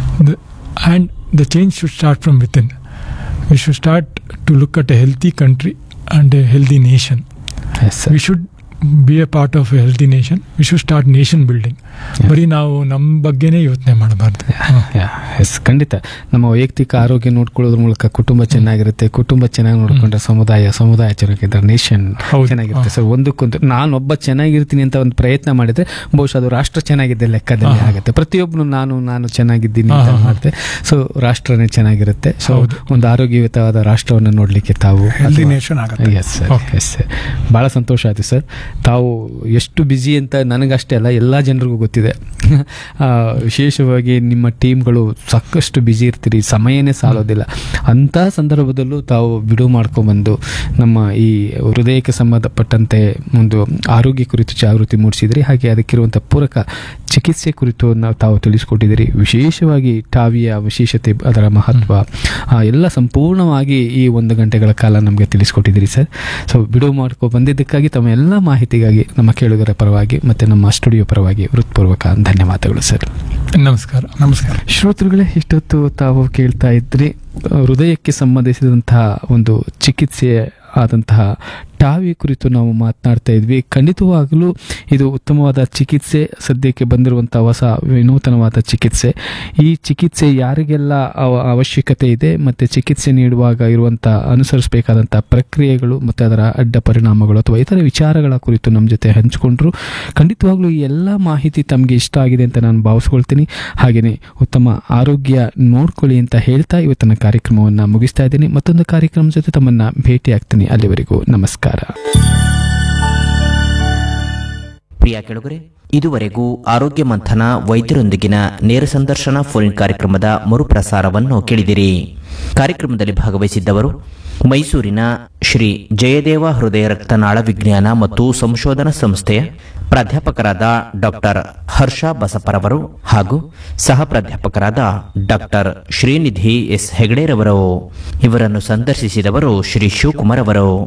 and the change should start from within we should start to look at a healthy country and a healthy nation S sir we should be a part of a healthy nation we should start nation building ಬರೀ ನಾವು ನಮ್ಮ ಬಗ್ಗೆನೇ ಯೋಚನೆ ಮಾಡಬಾರ್ದು ಎಸ್ ಖಂಡಿತ ನಮ್ಮ ವೈಯಕ್ತಿಕ ಆರೋಗ್ಯ ನೋಡ್ಕೊಳ್ಳೋದ್ರ ಮೂಲಕ ಕುಟುಂಬ ಚೆನ್ನಾಗಿರುತ್ತೆ ಕುಟುಂಬ ಚೆನ್ನಾಗಿ ನೋಡ್ಕೊಂಡ್ರೆ ಸಮುದಾಯ ಸಮುದಾಯ ಚೆನ್ನಾಗಿದ್ರೆ ನೇಷನ್ ಹೌದು. ಚೆನ್ನಾಗಿರುತ್ತೆ ಸರ್ ಒಂದಕ್ಕೊಂದು ನಾನೊಬ್ಬ ಚೆನ್ನಾಗಿರ್ತೀನಿ ಅಂತ ಒಂದು ಪ್ರಯತ್ನ ಮಾಡಿದ್ರೆ ಬಹುಶಃ ಅದು ರಾಷ್ಟ್ರ ಚೆನ್ನಾಗಿದೆ ಲೆಕ್ಕದಲ್ಲಿ ಹಾ. ಆಗುತ್ತೆ ಪ್ರತಿಯೊಬ್ಬನು ನಾನು ನಾನು ಚೆನ್ನಾಗಿದ್ದೀನಿ ಹಾ, ಅಂತ ಹಾ, ಹಾ. ಮಾಡುತ್ತೆ ಸೊ ರಾಷ್ಟ್ರನೇ ಚೆನ್ನಾಗಿರುತ್ತೆ ಸೊ ಹೌದು. ಒಂದು ಆರೋಗ್ಯಯುತವಾದ ರಾಷ್ಟ್ರವನ್ನು ನೋಡ್ಲಿಕ್ಕೆ ತಾವು ಹೆಲ್ದಿ ನೇಷನ್ ಆಗುತ್ತೆ yes sir Okay. Yes sir ಭಾಳ ಸಂತೋಷ ಆಯ್ತು ಸರ್ ತಾವು ಎಷ್ಟು ಬ್ಯುಸಿ ಅಂತ ನನಗಷ್ಟೇ ಅಲ್ಲ ಎಲ್ಲ ಜನರಿಗೂ ಗೊತ್ತಿದೆ ಆ, ವಿಶೇಷವಾಗಿ ನಿಮ್ಮ ಟೀಮ್ಗಳು ಸಾಕಷ್ಟು ಬ್ಯುಸಿ ಇರ್ತೀರಿ ಸಮಯನೇ ಸಾಲೋದಿಲ್ಲ ಅಂಥ ಸಂದರ್ಭದಲ್ಲೂ ತಾವು ಬಿಡುವು ಮಾಡ್ಕೊಂಬಂದು ನಮ್ಮ ಈ ಹೃದಯಕ್ಕೆ ಸಂಬಂಧಪಟ್ಟಂತೆ ಒಂದು ಆರೋಗ್ಯ ಕುರಿತು ಜಾಗೃತಿ ಮೂಡಿಸಿದ್ರಿ ಹಾಗೆ ಅದಕ್ಕಿರುವಂಥ ಪೂರಕ ಚಿಕಿತ್ಸೆ ಕುರಿತು ನಾವು ತಾವು ತಿಳಿಸ್ಕೊಟ್ಟಿದ್ದೀರಿ ವಿಶೇಷವಾಗಿ ಟಾವಿಯ ವಿಶೇಷತೆ ಅದರ ಮಹತ್ವ ಆ, ಎಲ್ಲ ಸಂಪೂರ್ಣವಾಗಿ ಈ ಒಂದು ಗಂಟೆಗಳ ಕಾಲ ನಮಗೆ ತಿಳಿಸ್ಕೊಟ್ಟಿದ್ದೀರಿ ಸರ್ ಸೊ ಬಿಡುವು ಮಾಡ್ಕೊ ಬಂದಿದ್ದಕ್ಕಾಗಿ ತಮ್ಮ ಎಲ್ಲ ಮಾಹಿತಿಗಾಗಿ ನಮ್ಮ ಕೇಳುಗರ ಪರವಾಗಿ ಮತ್ತು ನಮ್ಮ ಸ್ಟುಡಿಯೋ ಪರವಾಗಿ ಹೃತ್ಪೂರ್ವಕ ಧನ್ಯವಾದಗಳು ಸರ್ ನಮಸ್ಕಾರ ನಮಸ್ಕಾರ ಶ್ರೋತೃಗಳೇ ಇಷ್ಟೊತ್ತು ತಾವು ಕೇಳ್ತಾ ಇದ್ರಿ ಆ, ಹೃದಯಕ್ಕೆ ಸಂಬಂಧಿಸಿದಂತಹ ಒಂದು ಚಿಕಿತ್ಸೆ ಆದಂತಹ ಟಾವಿ ಕುರಿತು ನಾವು ಮಾತನಾಡ್ತಾ ಇದ್ವಿ ಖಂಡಿತವಾಗಲೂ ಇದು ಉತ್ತಮವಾದ ಚಿಕಿತ್ಸೆ ಸದ್ಯಕ್ಕೆ ಬಂದಿರುವಂಥ ಹೊಸ ವಿನೂತನವಾದ ಚಿಕಿತ್ಸೆ ಈ ಚಿಕಿತ್ಸೆ ಯಾರಿಗೆಲ್ಲ ಅವ- ಅವಶ್ಯಕತೆ ಇದೆ ಮತ್ತು ಚಿಕಿತ್ಸೆ ನೀಡುವಾಗ ಇರುವಂಥ ಅನುಸರಿಸಬೇಕಾದಂಥ ಪ್ರಕ್ರಿಯೆಗಳು ಮತ್ತು ಅದರ ಅಡ್ಡ ಪರಿಣಾಮಗಳು ಅಥವಾ ಇತರ ವಿಚಾರಗಳ ಕುರಿತು ನಮ್ಮ ಜೊತೆ ಹಂಚಿಕೊಂಡ್ರು ಖಂಡಿತವಾಗ್ಲೂ ಈ ಎಲ್ಲ ಮಾಹಿತಿ ತಮಗೆ ಇಷ್ಟ ಆಗಿದೆ ಅಂತ ನಾನು ಭಾವಿಸ್ಕೊಳ್ತೀನಿ ಹಾಗೆಯೇ ಉತ್ತಮ ಆರೋಗ್ಯ ನೋಡ್ಕೊಳ್ಳಿ ಅಂತ ಹೇಳ್ತಾ ಇವತ್ತಿನ ಕಾರ್ಯಕ್ರಮವನ್ನು ಮುಗಿಸ್ತಾ ಇದ್ದೀನಿ ಮತ್ತೊಂದು ಕಾರ್ಯಕ್ರಮ ಜೊತೆ ತಮ್ಮನ್ನು ಭೇಟಿ ಆಗ್ತೀನಿ ಅಲ್ಲಿವರೆಗೂ ನಮಸ್ಕಾರ ಪ್ರಿಯ ಕೆಳಗರೆ ಇದುವರೆಗೂ ಆರೋಗ್ಯ ಮಂಥನ ವೈದ್ಯರೊಂದಿಗಿನ ನೇರ ಸಂದರ್ಶನ ಫೋನ್ ಕಾರ್ಯಕ್ರಮದ ಮರುಪ್ರಸಾರವನ್ನು ಕೇಳಿದಿರಿ ಕಾರ್ಯಕ್ರಮದಲ್ಲಿ ಭಾಗವಹಿಸಿದ್ದವರು ಮೈಸೂರಿನ ಶ್ರೀ ಜಯದೇವ ಹೃದಯ ರಕ್ತನಾಳ ವಿಜ್ಞಾನ ಮತ್ತು ಸಂಶೋಧನಾ ಸಂಸ್ಥೆಯ ಪ್ರಾಧ್ಯಾಪಕರಾದ ಡಾಕ್ಟರ್ ಹರ್ಷ ಬಸಪ್ಪರವರು ಹಾಗೂ ಸಹ ಪ್ರಾಧ್ಯಾಪಕರಾದ ಡಾಕ್ಟರ್ ಶ್ರೀನಿಧಿ ಎಸ್ ಹೆಗಡೆರವರು ಇವರನ್ನು ಸಂದರ್ಶಿಸಿದವರು ಶ್ರೀ ಶಿವಕುಮಾರ್ ಅವರು